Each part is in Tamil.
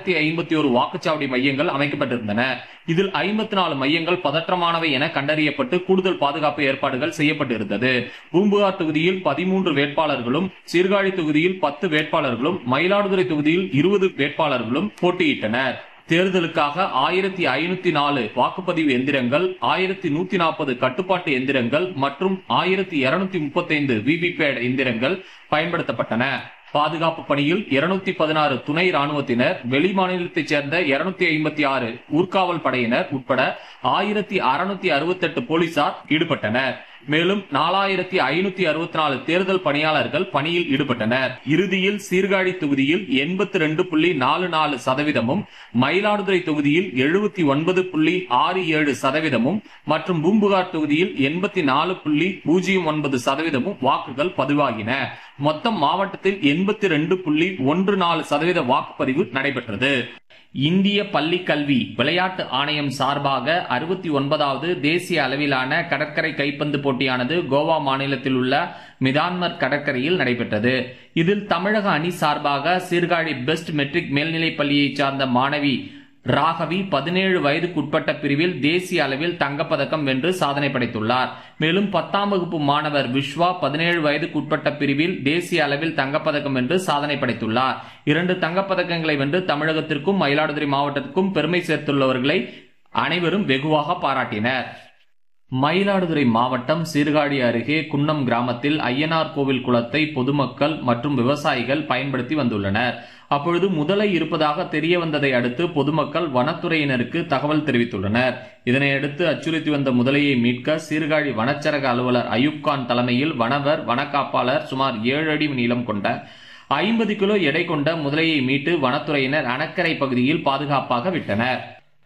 ஆயிரத்தி ஐம்பத்தி ஒரு வாக்குச்சாவடி மையங்கள் அமைக்கப்பட்டிருந்தன இதில் ஐம்பத்தி நாலு மையங்கள் பதற்றமானவை என கண்டறியப்பட்டு கூடுதல் பாதுகாப்பு ஏற்பாடுகள் செய்யப்பட்டிருந்தது பூம்புகார் தொகுதியில் பதிமூன்று வேட்பாளர்களும் சீர்காழி தொகுதியில் பத்து வேட்பாளர்களும் மயிலாடுதுறை தொகுதியில் இருபது வேட்பாளர்களும் போட்டியிட்டனர் தேர்தலுக்காக ஆயிரத்தி ஐநூத்தி நாலு வாக்குப்பதிவு எந்திரங்கள் ஆயிரத்தி நூத்தி நாற்பது கட்டுப்பாட்டு எந்திரங்கள் மற்றும் ஆயிரத்தி இருநூத்தி முப்பத்தைந்து விவிபேட் எந்திரங்கள் பயன்படுத்தப்பட்டன பாதுகாப்பு பணியில் இருநூத்தி பதினாறு துணை ராணுவத்தினர் வெளி மாநிலத்தைச் சேர்ந்த இருநூத்தி ஐம்பத்தி ஆறு ஊர்காவல் படையினர் உட்பட ஆயிரத்தி அறுநூத்தி அறுபத்தி எட்டு போலீசார் ஈடுபட்டனர் மேலும் நாலாயிரத்தி ஐநூத்தி அறுபத்தி நாலு தேர்தல் பணியாளர்கள் பணியில் ஈடுபட்டனர் இறுதியில் சீர்காழி தொகுதியில் எண்பத்தி ரெண்டு புள்ளி நாலு நாலு சதவீதமும் மயிலாடுதுறை தொகுதியில் எழுபத்தி ஒன்பது புள்ளி ஆறு ஏழு சதவீதமும் மற்றும் பூம்புகார் தொகுதியில் எண்பத்தி நாலு புள்ளி பூஜ்ஜியம் ஒன்பது சதவீதமும் வாக்குகள் பதிவாகின மொத்தம் மாவட்டத்தில் எண்பத்தி ரெண்டு புள்ளி ஒன்று நாலு சதவீத வாக்குப்பதிவு நடைபெற்றது இந்திய பள்ளி கல்வி விளையாட்டு ஆணையம் சார்பாக அறுபத்தி ஒன்பதாவது தேசிய அளவிலான கடற்கரை கைப்பந்து போட்டியானது கோவா மாநிலத்தில் உள்ள மிதான்மர் கடற்கரையில் நடைபெற்றது இதில் தமிழக அணி சார்பாக சீர்காழி பெஸ்ட் மெட்ரிக் மேல்நிலைப் பள்ளியைச் சார்ந்த மாணவி ராகவி பதினேழு வயதுக்குட்பட்ட பிரிவில் தேசிய அளவில் தங்கப்பதக்கம் வென்று சாதனை படைத்துள்ளார் மேலும் பத்தாம் வகுப்பு மாணவர் விஸ்வா பதினேழு வயதுக்குட்பட்ட பிரிவில் தேசிய அளவில் தங்கப்பதக்கம் வென்று சாதனை படைத்துள்ளார் இரண்டு தங்கப்பதக்கங்களை வென்று தமிழகத்திற்கும் மயிலாடுதுறை மாவட்டத்திற்கும் பெருமை சேர்த்துள்ளவர்களை அனைவரும் வெகுவாக பாராட்டினர் மயிலாடுதுறை மாவட்டம் சீர்காழி அருகே குன்னம் கிராமத்தில் ஐயனார் கோவில் குளத்தை பொதுமக்கள் மற்றும் விவசாயிகள் பயன்படுத்தி வந்துள்ளனர் அப்பொழுது முதலை இருப்பதாக தெரிய வந்ததை அடுத்து பொதுமக்கள் வனத்துறையினருக்கு தகவல் தெரிவித்துள்ளனர் இதனையடுத்து அச்சுறுத்தி வந்த முதலையை மீட்க சீர்காழி வனச்சரக அலுவலர் அயூப்கான் தலைமையில் வனவர் வனக்காப்பாளர் சுமார் ஏழு அடி நீளம் கொண்ட ஐம்பது கிலோ எடை கொண்ட முதலையை மீட்டு வனத்துறையினர் அணக்கரை பகுதியில் பாதுகாப்பாக விட்டனர்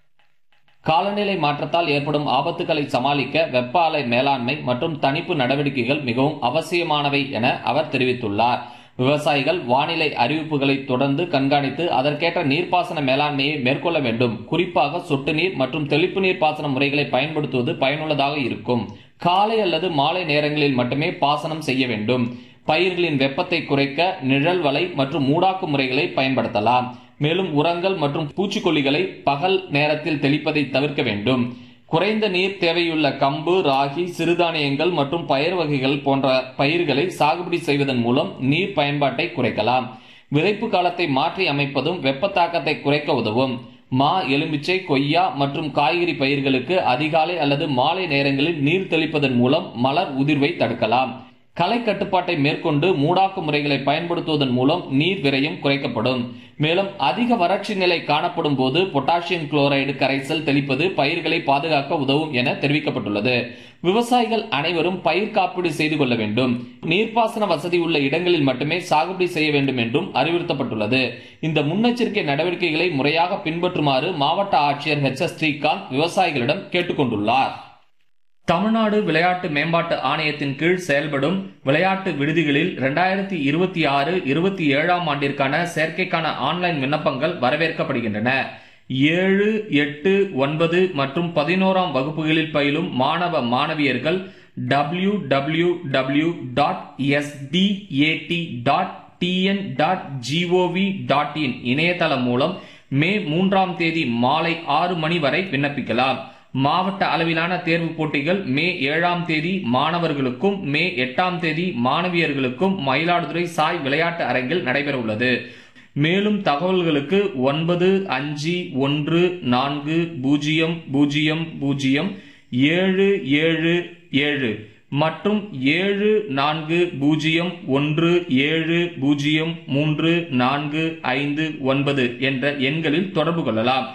காலநிலை மாற்றத்தால் ஏற்படும் ஆபத்துகளை சமாளிக்க வெப்ப அலை மேலாண்மை மற்றும் தணிப்பு நடவடிக்கைகள் மிகவும் அவசியமானவை என அவர் தெரிவித்துள்ளார் விவசாயிகள் வானிலை அறிவிப்புகளை தொடர்ந்து கண்காணித்து அதற்கேற்ற நீர்ப்பாசன மேலாண்மையை மேற்கொள்ள வேண்டும் குறிப்பாக சொட்டு நீர் மற்றும் தெளிப்பு நீர் பாசன முறைகளை பயன்படுத்துவது பயனுள்ளதாக இருக்கும் காலை அல்லது மாலை நேரங்களில் மட்டுமே பாசனம் செய்ய வேண்டும் பயிர்களின் வெப்பத்தை குறைக்க நிழல் வலை மற்றும் மூடாக்கு முறைகளை பயன்படுத்தலாம் மேலும் உரங்கள் மற்றும் பூச்சிக்கொல்லிகளை பகல் நேரத்தில் தெளிப்பதை தவிர்க்க வேண்டும் குறைந்த நீர் தேவையுள்ள கம்பு ராகி சிறுதானியங்கள் மற்றும் பயிர் வகைகள் போன்ற பயிர்களை சாகுபடி செய்வதன் மூலம் நீர் பயன்பாட்டை குறைக்கலாம் விதைப்பு காலத்தை மாற்றி அமைப்பதும் வெப்ப தாக்கத்தை குறைக்க உதவும் மா எலுமிச்சை கொய்யா மற்றும் காய்கறி பயிர்களுக்கு அதிகாலை அல்லது மாலை நேரங்களில் நீர் தெளிப்பதன் மூலம் மலர் உதிர்வை தடுக்கலாம் களை கட்டுப்பாட்டை மேற்கொண்டு மூடாக்கு முறைகளை பயன்படுத்துவதன் மூலம் நீர் விரயம் குறைக்கப்படும் மேலும் அதிக வறட்சி நிலை காணப்படும் போது பொட்டாசியம் குளோரைடு கரைசல் தெளிப்பது பயிர்களை பாதுகாக்க உதவும் என தெரிவிக்கப்பட்டுள்ளது விவசாயிகள் அனைவரும் பயிர் காப்பீடு செய்து கொள்ள வேண்டும் நீர்ப்பாசன வசதி உள்ள இடங்களில் மட்டுமே சாகுபடி செய்ய வேண்டும் என்றும் அறிவுறுத்தப்பட்டுள்ளது இந்த முன்னெச்சரிக்கை நடவடிக்கைகளை முறையாக பின்பற்றுமாறு மாவட்ட ஆட்சியர் ஹெச் எஸ் ஸ்ரீகாந்த் விவசாயிகளிடம் கேட்டுக்கொண்டுள்ளார் தமிழ்நாடு விளையாட்டு மேம்பாட்டு ஆணையத்தின் கீழ் செயல்படும் விளையாட்டு விடுதிகளில் இரண்டாயிரத்தி இருபத்தி ஆறு இருபத்தி ஏழாம் ஆண்டிற்கான சேர்க்கைக்கான ஆன்லைன் விண்ணப்பங்கள் வரவேற்கப்படுகின்றன ஏழு எட்டு ஒன்பது மற்றும் பதினோராம் வகுப்புகளில் பயிலும் மாணவ மாணவியர்கள் W W W dot SDAT dot TN dot GOV dot in இணையதளம் மூலம் மே மூன்றாம் தேதி மாலை ஆறு மணி வரை விண்ணப்பிக்கலாம் மாவட்ட அளவிலான தேர்வு போட்டிகள் மே ஏழாம் தேதி மாணவர்களுக்கும் மே எட்டாம் தேதி மாணவியர்களுக்கும் மயிலாடுதுறை சாய் விளையாட்டு அரங்கில் நடைபெற உள்ளது மேலும் தகவல்களுக்கு ஒன்பது அஞ்சு ஒன்று நான்கு பூஜ்ஜியம் பூஜ்ஜியம் பூஜ்ஜியம் ஏழு ஏழு ஏழு மற்றும் ஏழு நான்கு பூஜ்ஜியம் ஒன்று ஏழு பூஜ்ஜியம் மூன்று நான்கு ஐந்து ஒன்பது என்ற எண்களில் தொடர்பு கொள்ளலாம்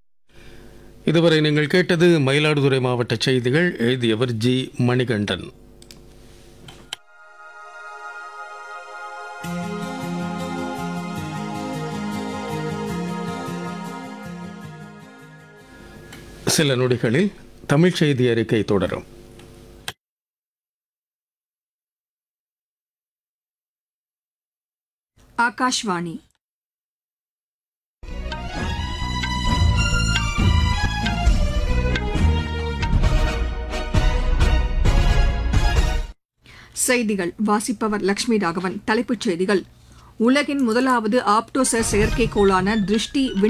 இதுவரை நீங்கள் கேட்டது மயிலாடுதுறை மாவட்ட செய்திகள் எழுதியவர் ஜி மணிகண்டன் சில நொடிகளில் தமிழ் செய்தி அறிக்கை தொடரும் ఆకాశవాణి செய்திகள் வாசிப்பவர் லட்சுமி ராகவன் தலைப்புச் செய்திகள் உலகின் முதலாவது ஆப்டோசர் செயற்கைக்கோளான திருஷ்டி விண்